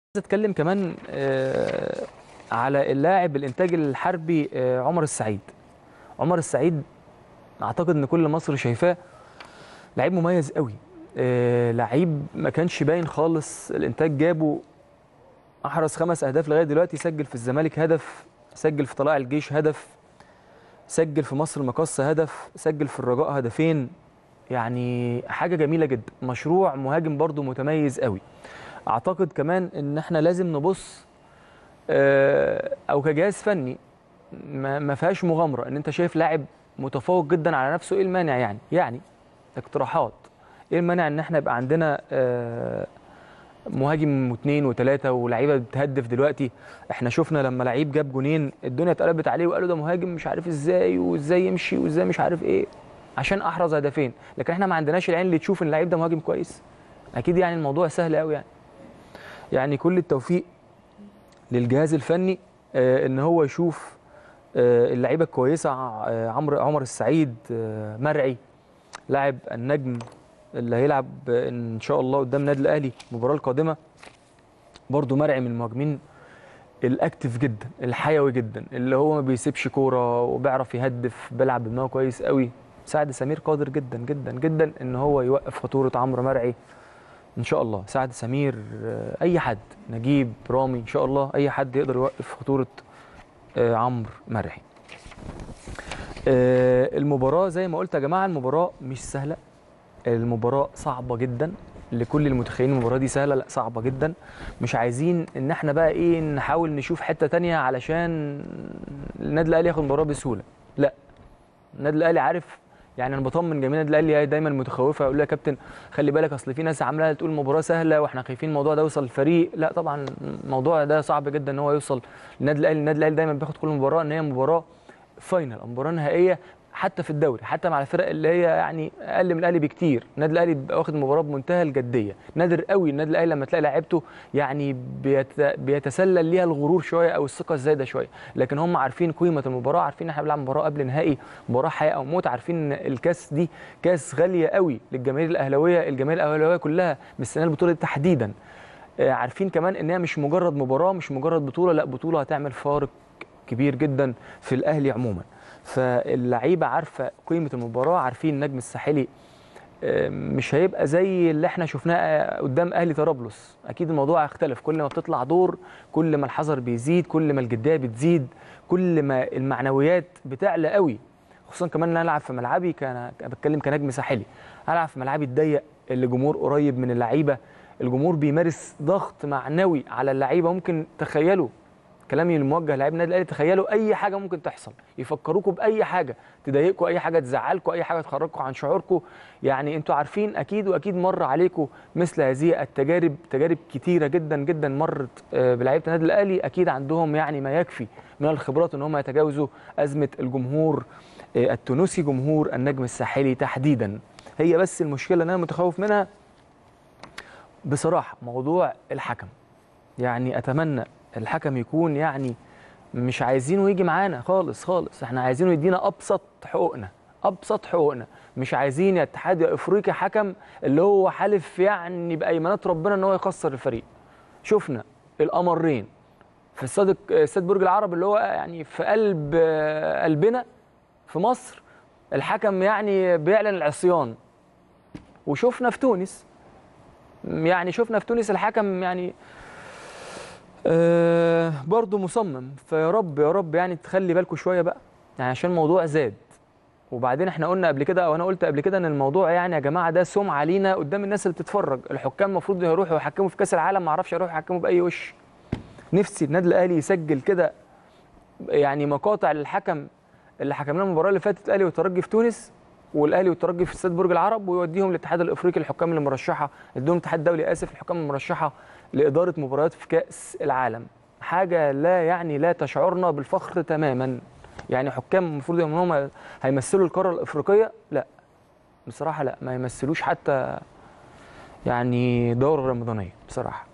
عايز اتكلم كمان آه، على اللاعب الانتاج الحربي آه، عمر السعيد عمر السعيد اعتقد ان كل مصر شايفاه لعيب مميز قوي آه، لعيب ما كانش باين خالص الانتاج جابه احرز خمس اهداف لغايه دلوقتي سجل في الزمالك هدف سجل في طلائع الجيش هدف سجل في مصر المقاصة هدف سجل في الرجاء هدفين يعني حاجه جميله جدا مشروع مهاجم برضو متميز قوي اعتقد كمان ان احنا لازم نبص آه، او كجهاز فني ما ما فيهاش مغامره ان انت شايف لاعب متفوق جدا على نفسه ايه المانع يعني يعني اقتراحات ايه المانع ان احنا يبقى عندنا آه، مهاجم واثنين وثلاثه ولعيبه بتهدف دلوقتي احنا شفنا لما لعيب جاب جونين الدنيا اتقلبت عليه وقالوا ده مهاجم مش عارف ازاي وازاي يمشي وازاي مش عارف ايه عشان احرز هدفين لكن احنا ما عندناش العين اللي تشوف ان اللعيب ده مهاجم كويس اكيد يعني الموضوع سهل قوي يعني يعني كل التوفيق للجهاز الفني آه، ان هو يشوف آه، اللعيبه الكويسه آه، عمرو عمر السعيد آه، مرعي لاعب النجم اللي هيلعب آه، ان شاء الله قدام النادي الاهلي المباراه القادمه برضو مرعي من المهاجمين الاكتف جدا الحيوي جدا اللي هو ما بيسيبش كوره وبيعرف يهدف بيلعب بدماغه كويس قوي سعد سمير قادر جدا جدا جدا ان هو يوقف خطوره عمرو مرعي ان شاء الله سعد سمير آه، اي حد نجيب رامي ان شاء الله اي حد يقدر يوقف خطوره آه، عمرو مرعي آه، المباراه زي ما قلت يا جماعه المباراه مش سهله المباراه صعبه جدا لكل المتخيلين المباراه دي سهله لا صعبه جدا مش عايزين ان احنا بقى ايه نحاول نشوف حته تانية علشان النادي الاهلي ياخد المباراه بسهوله لا النادي الاهلي عارف يعني انا بطمن جميع النادي الاهلي دايما متخوفه يقول لي يا كابتن خلي بالك اصل في ناس عامله تقول المباراه سهله واحنا خايفين الموضوع ده يوصل الفريق لا طبعا الموضوع ده صعب جدا ان هو يوصل للنادي الاهلي النادي الاهلي دايما بياخد كل مباراه ان هي مباراه فاينل مباراه نهائيه حتى في الدوري حتى مع الفرق اللي هي يعني اقل من الاهلي بكتير النادي الاهلي بيبقى واخد المباراه بمنتهى الجديه نادر قوي النادي الاهلي لما تلاقي لعيبته يعني بيت... بيتسلل ليها الغرور شويه او الثقه الزايده شويه لكن هم عارفين قيمه المباراه عارفين ان احنا بنلعب مباراه قبل نهائي مباراه حياه او موت عارفين ان الكاس دي كاس غاليه قوي للجماهير الاهلاويه الجماهير الاهلاويه كلها مستنيه البطوله دي تحديدا آه، عارفين كمان ان هي مش مجرد مباراه مش مجرد بطوله لا بطوله هتعمل فارق كبير جدا في الاهلي عموما فاللعيبه عارفه قيمه المباراه عارفين النجم الساحلي آه، مش هيبقى زي اللي احنا شفناه قدام اهلي طرابلس اكيد الموضوع هيختلف كل ما بتطلع دور كل ما الحذر بيزيد كل ما الجديه بتزيد كل ما المعنويات بتعلى قوي خصوصا كمان ان انا العب في ملعبي كان بتكلم كنجم ساحلي العب في ملعبي الضيق اللي جمهور قريب من اللعيبه الجمهور بيمارس ضغط معنوي على اللعيبه ممكن تخيلوا كلامي الموجه للاعيب النادي الاهلي تخيلوا اي حاجه ممكن تحصل يفكروكوا باي حاجه تضايقكم اي حاجه تزعلكم اي حاجه تخرجكم عن شعوركم يعني انتوا عارفين اكيد واكيد مر عليكم مثل هذه التجارب تجارب كتيره جدا جدا مرت آه، بلعيبه النادي الاهلي اكيد عندهم يعني ما يكفي من الخبرات ان هم يتجاوزوا ازمه الجمهور آه، التونسي جمهور النجم الساحلي تحديدا هي بس المشكله اللي انا متخوف منها بصراحه موضوع الحكم يعني اتمنى الحكم يكون يعني مش عايزينه يجي معانا خالص خالص احنا عايزينه يدينا ابسط حقوقنا ابسط حقوقنا مش عايزين يا اتحاد يا افريقيا حكم اللي هو حالف يعني بايمانات ربنا ان هو يخسر الفريق شفنا القمرين في استاد استاد برج العرب اللي هو يعني في قلب آه، قلبنا في مصر الحكم يعني بيعلن العصيان وشفنا في تونس يعني شفنا في تونس الحكم يعني آه برضه مصمم فيا رب يا رب يعني تخلي بالكم شويه بقى يعني عشان الموضوع زاد وبعدين احنا قلنا قبل كده او انا قلت قبل كده ان الموضوع يعني يا جماعه ده سمعه لينا قدام الناس اللي بتتفرج الحكام المفروض يروحوا يحكموا في كاس العالم ما اعرفش يروحوا يحكموا باي وش نفسي النادي الاهلي يسجل كده يعني مقاطع للحكم اللي حكم لنا المباراه اللي فاتت الاهلي والترجي في تونس والاهلي والترجي في استاد برج العرب ويوديهم للاتحاد الافريقي الحكام اللي مرشحه ادوهم الاتحاد الدولي اسف الحكام المرشحه لاداره مباريات في كاس العالم حاجه لا يعني لا تشعرنا بالفخر تماما يعني حكام المفروض ان هم هيمثلوا القاره الافريقيه لا بصراحه لا ما يمثلوش حتى يعني دوره رمضانيه بصراحه